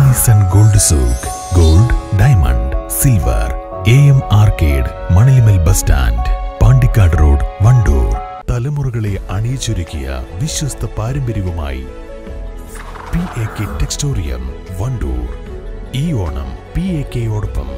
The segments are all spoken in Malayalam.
sun Gold souk gold diamond silver A M arcade Manalimal bus stand Pandikkad road Wandoor തലമുറകളെ അണിയിച്ചൊരുക്കിയ വിശ്വസ്ത പാരമ്പര്യവുമായി P A K textorium Wandoor ഈ ഓണം പി എ കെയോടൊപ്പം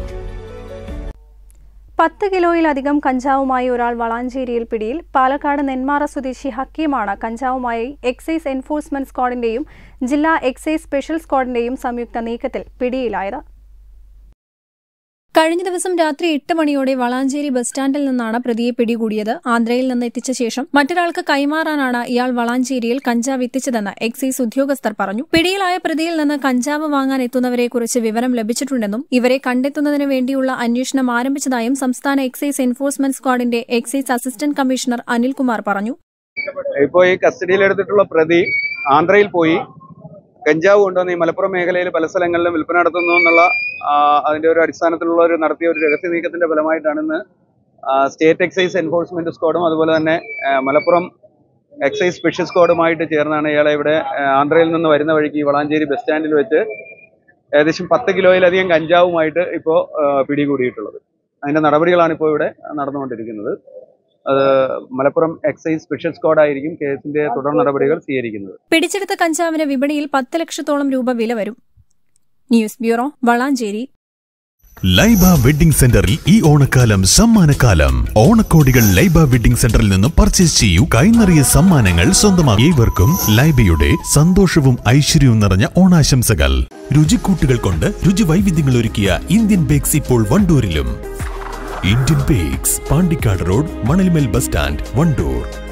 പത്ത് കിലോയിലധികം കഞ്ചാവുമായി ഒരാൾ വളാഞ്ചേരിയിൽ പിടിയിൽ പാലക്കാട് നെന്മാറ സ്വദേശി ഹക്കീമാണ് കഞ്ചാവുമായി എക്സൈസ് എൻഫോഴ്സ്മെന്റ് സ്ക്വാഡിന്റെയും ജില്ലാ എക്സൈസ് സ്പെഷ്യൽ സ്ക്വാഡിന്റെയും സംയുക്ത നീക്കത്തിൽ പിടിയിലായത് കഴിഞ്ഞ ദിവസം രാത്രി എട്ട് മണിയോടെ വളാഞ്ചേരി ബസ് സ്റ്റാൻഡിൽ നിന്നാണ് പ്രതിയെ പിടികൂടിയത് ആന്ധ്രയിൽ നിന്ന് എത്തിച്ച ശേഷം മറ്റൊരാൾക്ക് കൈമാറാനാണ് ഇയാൾ വളാഞ്ചേരിയിൽ കഞ്ചാവ് എത്തിച്ചതെന്ന് എക്സൈസ് ഉദ്യോഗസ്ഥർ പറഞ്ഞു പിടിയിലായ പ്രതിയിൽ നിന്ന് കഞ്ചാവ് വാങ്ങാൻ എത്തുന്നവരെക്കുറിച്ച് വിവരം ലഭിച്ചിട്ടുണ്ടെന്നും ഇവരെ കണ്ടെത്തുന്നതിന് വേണ്ടിയുള്ള അന്വേഷണം ആരംഭിച്ചതായും സംസ്ഥാന എക്സൈസ് എൻഫോഴ്സ്മെന്റ് സ്ക്വാഡിന്റെ എക്സൈസ് അസിസ്റ്റന്റ് കമ്മീഷണർ അനിൽകുമാർ പറഞ്ഞു ഇപ്പോൾ ഈ കസ്റ്റഡിയിൽ എടുത്തിട്ടുള്ള പ്രതി ആന്ധ്രയിൽ പോയി കഞ്ചാവ് കൊണ്ടുവന്ന് ഈ മലപ്പുറം മേഖലയിൽ പല സ്ഥലങ്ങളിലും വിൽപ്പന നടത്തുന്നു എന്നുള്ള ആ, അതിന്റെ ഒരു അടിസ്ഥാനത്തിലുള്ള ഒരു നടത്തിയ ഒരു രഹസ്യ നീക്കത്തിന്റെ ഫലമായിട്ടാണ് ഇന്ന് ആ, സ്റ്റേറ്റ് എക്സൈസ് എൻഫോഴ്സ്മെന്റ് സ്ക്വാഡും അതുപോലെ തന്നെ ആ, മലപ്പുറം എക്സൈസ് സ്പെഷ്യൽ സ്ക്വാഡുമായിട്ട് ചേർന്നാണ് ഇയാളെ ഇവിടെ ആ, ആന്ധ്രയിൽ നിന്ന് വരുന്ന വഴിക്ക് ഈ വളാഞ്ചേരി ബസ് സ്റ്റാൻഡിൽ വെച്ച് ഏകദേശം പത്ത് കിലോയിലധികം കഞ്ചാവുമായിട്ട് ഇപ്പോൾ പിടികൂടിയിട്ടുള്ളത് അതിന്റെ നടപടികളാണ് ഇപ്പോൾ ഇവിടെ നടന്നുകൊണ്ടിരിക്കുന്നത് അത് മലപ്പുറം എക്സൈസ് സ്പെഷ്യൽ സ്ക്വാഡായിരിക്കും കേസിന്റെ തുടർ നടപടികൾ സ്വീകരിക്കുന്നത് പിടിച്ചെടുത്ത കഞ്ചാവിന് വിപണിയിൽ പത്ത് ലക്ഷത്തോളം രൂപ വില വരും news bureau Valanchery Laiba wedding സെന്ററിൽ ഈ ഓണക്കാലം സമ്മാനക്കാലം ഓണക്കോടികൾ ലൈബ വെഡിംഗ് സെന്ററിൽ നിന്ന് പർച്ചേസ് ചെയ്യൂ കൈനിറിയ സമ്മാനങ്ങൾ സ്വന്തമാക്കി ഏവർക്കും ലൈബയുടെ സന്തോഷവും ഐശ്വര്യവും നിറഞ്ഞ ഓണാശംസകൾ രുചിക്കൂട്ടുകൾ കൊണ്ട് രുചി വൈവിധ്യങ്ങൾ ഒരുക്കിയ ഇന്ത്യൻ ബേക്സ് ഇപ്പോൾ വണ്ടൂരിലും Indian bakes Pandikkad road Manalimal bus stand Wandoor